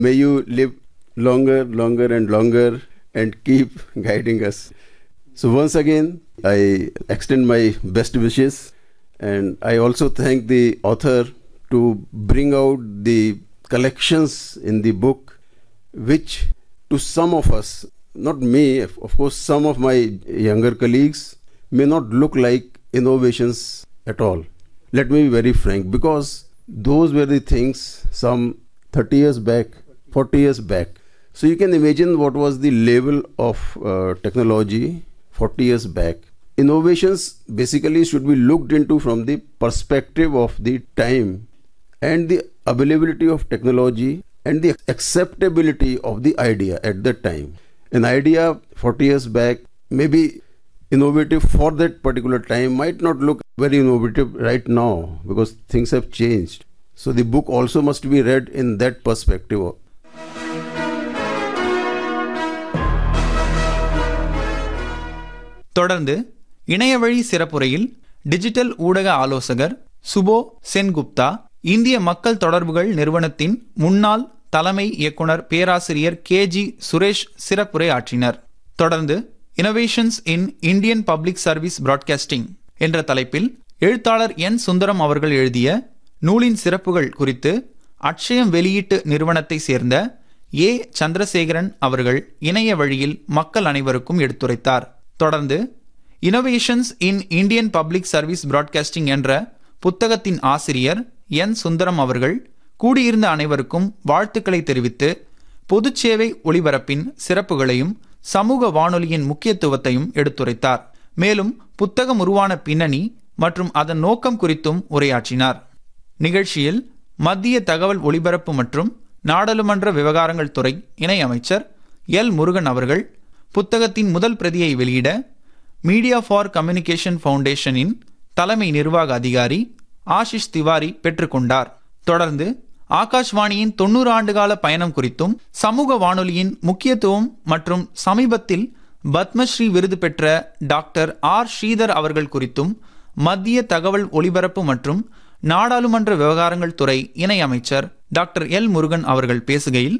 May you live longer, longer, and longer and keep guiding us. So, once again, I extend my best wishes and I also thank the author to bring out the collections in the book, which to some of us, not me, of course, some of my younger colleagues may not look like innovations at all. Let me be very frank because those were the things some 30 years back, 40 years back. So you can imagine what was the level of uh, technology 40 years back. Innovations basically should be looked into from the perspective of the time and the availability of technology and the acceptability of the idea at that time. An idea 40 years back may be innovative for that particular time, might not look very innovative right now because things have changed. So the book also must be read in that perspective. தொடர்ந்து இணையவழி சிறப்புரையில் digital ஊடக ஆலோசகர் சுபோ சென்குப்தா இந்திய மக்கள் தொடர்புகள் நிறுவனத்தின் முன்னாள் தலைமை இயக்குனர் பேராசிரியர் கே ஜி சுரேஷ் சிறப்புரை ஆற்றினர் தொடர்ந்து innovations in Indian public service broadcasting என்ற தலைப்பில் எழுத்தாளர் என் சுந்தரம் அவர்கள் எழுதிய நூலின் சிறப்புகள் குறித்து அட்சயம் வெளியீட்டு நிறுவனத்தை சேர்ந்த ஏ சந்திரசேகரன் அவர்கள் இணைய வழியில் மக்கள் அனைவருக்கும் எடுத்துரைத்தார் தொடர்ந்து innovations in Indian public service broadcasting என்ற புத்தகத்தின் ஆசிரியர் என் சுந்தரம் அவர்கள் கூடியிருந்த அனைவருக்கும் வாழ்த்துக்களை தெரிவித்து பொதுச்சேவை ஒளிபரப்பின் சிறப்புகளையும் சமூக வானொலியின் முக்கியத்துவத்தையும் எடுத்துரைத்தார் மேலும் புத்தகம் உருவான பின்னணி மற்றும் அதன் நோக்கம் குறித்தும் உரையாற்றினார் நிகழ்ச்சியில் மத்திய தகவல் ஒலிபரப்பு மற்றும் நாடாளுமன்ற விவகாரங்கள் துறை இணையமைச்சர் எல் முருகன் அவர்கள் புத்தகத்தின் முதல் பிரதியை வெளியிட மீடியா ஃபார் கம்யூனிகேஷன் ஃபவுண்டேஷனின் தலைமை நிர்வாக அதிகாரி ஆஷிஷ் திவாரி பெற்றுக்கொண்டார் தொடர்ந்து ஆகாஷ்வாணியின் தொண்ணூறு ஆண்டுகால பயணம் குறித்தும் சமூக வானொலியின் முக்கியத்துவம் மற்றும் சமீபத்தில் பத்மஸ்ரீ விருது பெற்ற டாக்டர் ஆர் ஸ்ரீதர் அவர்கள் குறித்தும் மத்திய தகவல் ஒலிபரப்பு மற்றும் நாடாளுமன்ற விவகாரங்கள் துறை இணை அமைச்சர் டாக்டர் எல் முருகன் அவர்கள் பேசுகையில்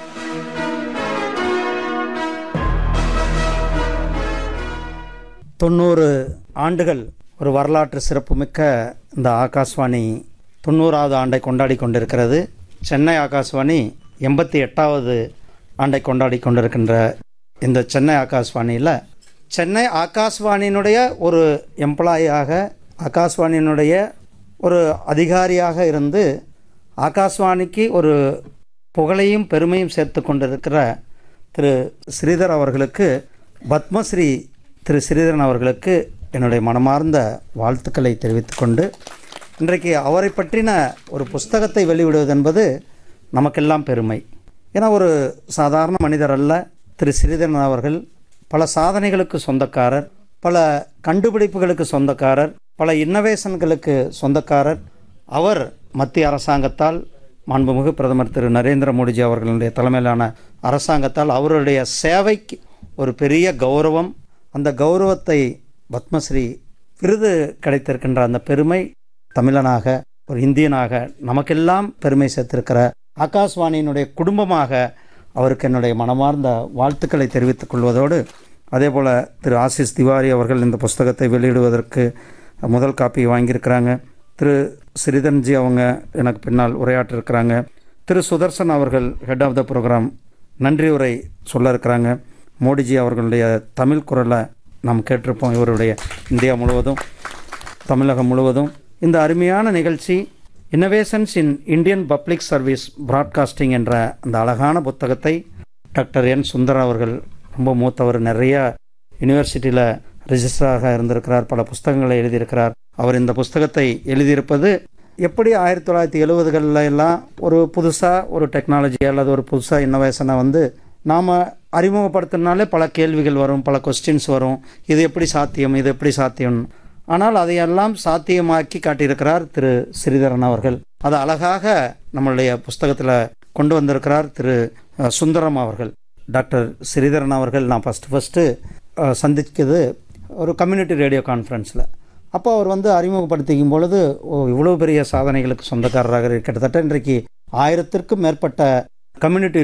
தொண்ணூறு ஆண்டுகள் ஒரு வரலாற்று சிறப்புமிக்க இந்த ஆகாஷ்வாணி தொண்ணூறாவது ஆண்டை கொண்டாடி கொண்டிருக்கிறது சென்னை ஆகாஷ்வாணி எண்பத்தி எட்டாவது ஆண்டை கொண்டாடி கொண்டிருக்கின்ற இந்த சென்னை ஆகாஷ்வாணியில் சென்னை ஆகாஷ்வாணியினுடைய ஒரு எம்ப்ளாயியாக ஆகாஷ்வாணியினுடைய ஒரு அதிகாரியாக இருந்து ஆகாஷ்வாணிக்கு ஒரு புகழையும் பெருமையும் சேர்த்து கொண்டிருக்கிற திரு ஸ்ரீதர் அவர்களுக்கு பத்மஸ்ரீ திரு ஸ்ரீதரன் அவர்களுக்கு என்னுடைய மனமார்ந்த வாழ்த்துக்களை தெரிவித்துக்கொண்டு இன்றைக்கு அவரை பற்றின ஒரு புஸ்தகத்தை வெளியிடுவது என்பது நமக்கெல்லாம் பெருமை ஏன்னா ஒரு சாதாரண மனிதர் அல்ல திரு ஸ்ரீதரன் அவர்கள் பல சாதனைகளுக்கு சொந்தக்காரர் பல கண்டுபிடிப்புகளுக்கு சொந்தக்காரர் பல இன்னோவேஷன்களுக்கு சொந்தக்காரர் அவர் மத்திய அரசாங்கத்தால் மாண்புமிகு பிரதமர் திரு நரேந்திர மோடிஜி அவர்களுடைய தலைமையிலான அரசாங்கத்தால் அவருடைய சேவைக்கு ஒரு பெரிய கௌரவம் அந்த கௌரவத்தை பத்மஸ்ரீ விருது கிடைத்திருக்கின்ற அந்த பெருமை தமிழனாக ஒரு இந்தியனாக நமக்கெல்லாம் பெருமை சேர்த்திருக்கிற ஆகாஷ்வாணியினுடைய குடும்பமாக அவருக்கு என்னுடைய மனமார்ந்த வாழ்த்துக்களை தெரிவித்துக் கொள்வதோடு அதே போல் திரு ஆசிஷ் திவாரி அவர்கள் இந்த புஸ்தகத்தை வெளியிடுவதற்கு முதல் காப்பி வாங்கியிருக்கிறாங்க திரு ஸ்ரீதன்ஜி அவங்க எனக்கு பின்னால் உரையாற்றிருக்கிறாங்க திரு சுதர்சன் அவர்கள் ஹெட் ஆஃப் த ப்ரோக்ராம் நன்றி உரை சொல்ல இருக்கிறாங்க மோடிஜி அவர்களுடைய தமிழ் குரலை நாம் கேட்டிருப்போம் இவருடைய இந்தியா முழுவதும் தமிழகம் முழுவதும் இந்த அருமையான நிகழ்ச்சி innovations in Indian public service broadcasting என்ற அந்த அழகான புத்தகத்தை டாக்டர் என் சுந்தர் அவர்கள் ரொம்ப மூத்தவர் நிறைய யூனிவர்சிட்டியில் ரிஜிஸ்டராக இருந்திருக்கிறார் பல புஸ்தகங்களை எழுதியிருக்கிறார் அவர் இந்த புஸ்தகத்தை எழுதியிருப்பது எப்படி ஆயிரத்தி தொள்ளாயிரத்தி எழுபதுகளில் எல்லாம் ஒரு புதுசாக ஒரு டெக்னாலஜி அல்லது ஒரு புதுசாக இன்னோவேஷனை வந்து நாம் அறிமுகப்படுத்தினாலே பல கேள்விகள் வரும் பல கொஸ்டின்ஸ் வரும் இது எப்படி சாத்தியம் இது எப்படி சாத்தியம் ஆனால் அதையெல்லாம் சாத்தியமாக்கி காட்டியிருக்கிறார் திரு ஸ்ரீதரன் அவர்கள் அது அழகாக நம்மளுடைய புஸ்தகத்தில் கொண்டு வந்திருக்கிறார் திரு சுந்தரம் அவர்கள் டாக்டர் ஸ்ரீதரன் அவர்கள் நான் ஃபஸ்ட்டு ஃபஸ்ட்டு சந்திக்கிறது ஒரு கம்யூனிட்டி ரேடியோ கான்ஃபரன்ஸில் அப்போ அவர் வந்து அறிமுகப்படுத்திக்கும் பொழுது ஓ இவ்வளோ பெரிய சாதனைகளுக்கு சொந்தக்காரராக கிட்டத்தட்ட இன்றைக்கு ஆயிரத்திற்கும் மேற்பட்ட கம்யூனிட்டி